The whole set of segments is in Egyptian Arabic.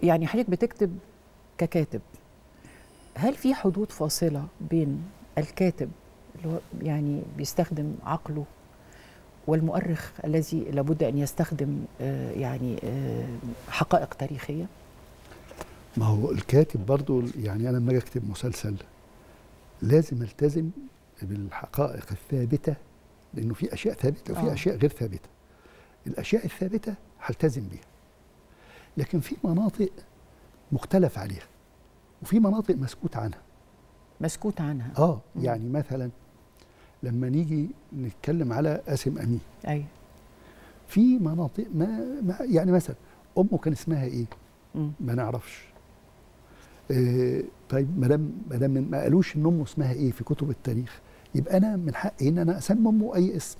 يعني حضرتك بتكتب ككاتب هل في حدود فاصله بين الكاتب اللي هو يعني بيستخدم عقله والمؤرخ الذي لابد ان يستخدم آه، يعني آه، حقائق تاريخيه ما هو الكاتب برضو يعني انا لما اجي اكتب مسلسل لازم التزم بالحقائق الثابته لانه في اشياء ثابته وفي آه. اشياء غير ثابته الاشياء الثابته هلتزم بيها لكن في مناطق مختلف عليها وفي مناطق مسكوت عنها مسكوت عنها اه مم. يعني مثلا لما نيجي نتكلم على قاسم امين ايوه في مناطق ما, ما يعني مثلا امه كان اسمها ايه مم. ما نعرفش آه طيب ما دام ما دام ما قالوش ان امه اسمها ايه في كتب التاريخ يبقى انا من حقي ان انا اسمي امه اي اسم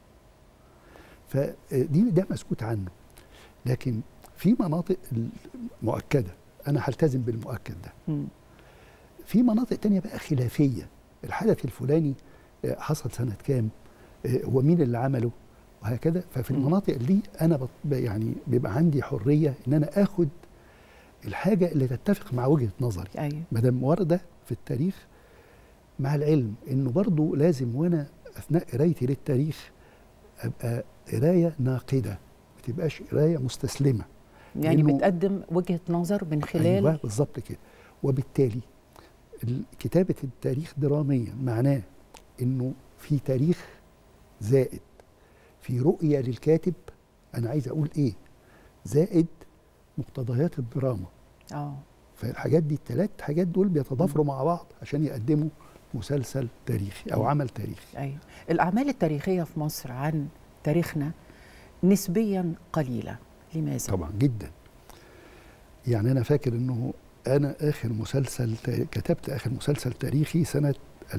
فدي ده مسكوت عنه لكن في مناطق مؤكده انا هلتزم بالمؤكد ده مم. في مناطق تانية بقى خلافيه الحدث الفلاني آه، حصل سنه كام آه، هو مين اللي عمله وهكذا ففي مم. المناطق دي انا بط- ب- يعني بيبقى عندي حريه ان انا اخد الحاجه اللي تتفق مع وجهه نظري ايوه ما دام وارده في التاريخ مع العلم انه برضو لازم وانا اثناء قرايتي للتاريخ ابقى قرايه ناقده ما تبقاش قرايه مستسلمه يعني لأنه- بتقدم وجهه نظر من خلال ايوه بالظبط كده وبالتالي ال- كتابه التاريخ دراميا معناه انه في تاريخ زائد في رؤيه للكاتب انا عايز اقول ايه زائد مقتضيات الدراما اه فالحاجات دي الثلاث حاجات دول بيتضافروا مع بعض عشان يقدموا مسلسل تاريخي او مم. عمل تاريخي ايوه الاعمال التاريخيه في مصر عن تاريخنا نسبيا قليله لماذا طبعا جدا يعني انا فاكر انه انا اخر مسلسل تا- كتبت اخر مسلسل تاريخي سنه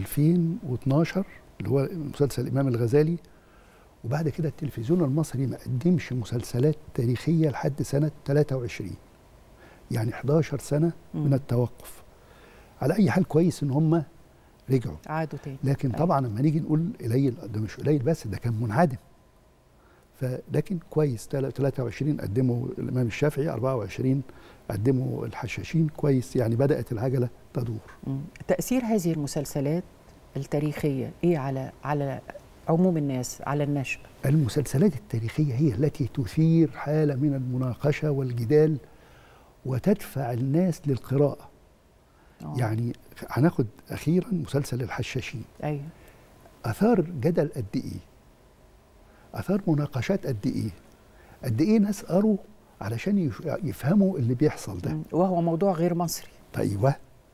2012 اللي هو مسلسل الامام الغزالي وبعد كده التلفزيون المصري ما قدمش مسلسلات تاريخيه لحد سنه 23 يعني 11 سنه مم. من التوقف على اي حال كويس ان هم رجعوا عادوا تاني لكن أيوة. طبعا لما نيجي نقول قليل ده مش قليل بس ده كان منعدم فلكن كويس تل- 23 قدموا الامام الشافعي 24 قدموا الحشاشين كويس يعني بدات العجله تدور مم. تاثير هذه المسلسلات التاريخيه ايه على على عموم الناس على النشء المسلسلات التاريخيه هي التي تثير حاله من المناقشه والجدال وتدفع الناس للقراءه آه. يعني هناخد اخيرا مسلسل الحشاشين ايوه اثار جدل قد ايه اثار مناقشات قد ايه قد ايه ناس قروا علشان يف- يفهموا اللي بيحصل ده مم. وهو موضوع غير مصري ايوه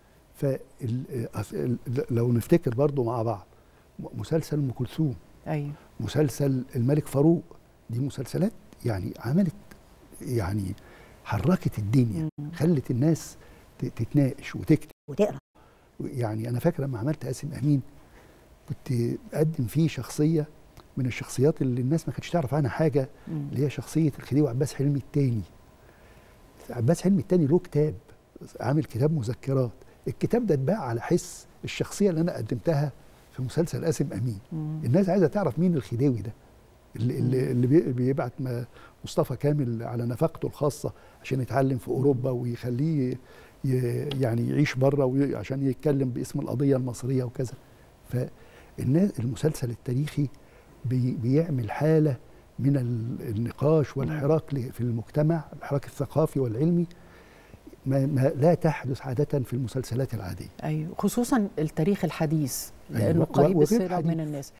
فلو نفتكر برضو مع بعض م- مسلسل ام كلثوم ايوه مسلسل الملك فاروق دي مسلسلات يعني عملت يعني حركت الدنيا مم. خلت الناس ت- تتناقش وتكتب وتقرا يعني انا فاكر لما عملت قاسم امين كنت بقدم فيه شخصيه من الشخصيات اللي الناس ما كانتش تعرف عنها حاجه مم. اللي هي شخصيه الخديوي عباس حلمي الثاني عباس حلمي الثاني له كتاب عامل كتاب مذكرات الكتاب ده اتباع على حس الشخصيه اللي انا قدمتها في مسلسل قاسم امين مم. الناس عايزه تعرف مين الخديوي ده اللي, اللي, اللي بي- بيبعت م- مصطفى كامل على نفقته الخاصه عشان يتعلم في اوروبا ويخليه ي- يعني يعيش بره عشان يتكلم باسم القضيه المصريه وكذا فالناس المسلسل التاريخي بي بيعمل حاله من ال- النقاش والحراك ل- في المجتمع الحراك الثقافي والعلمي ما, ما لا تحدث عاده في المسلسلات العاديه ايوه خصوصا التاريخ الحديث أيوة. لانه و- قريب وغير الصله حديث. من الناس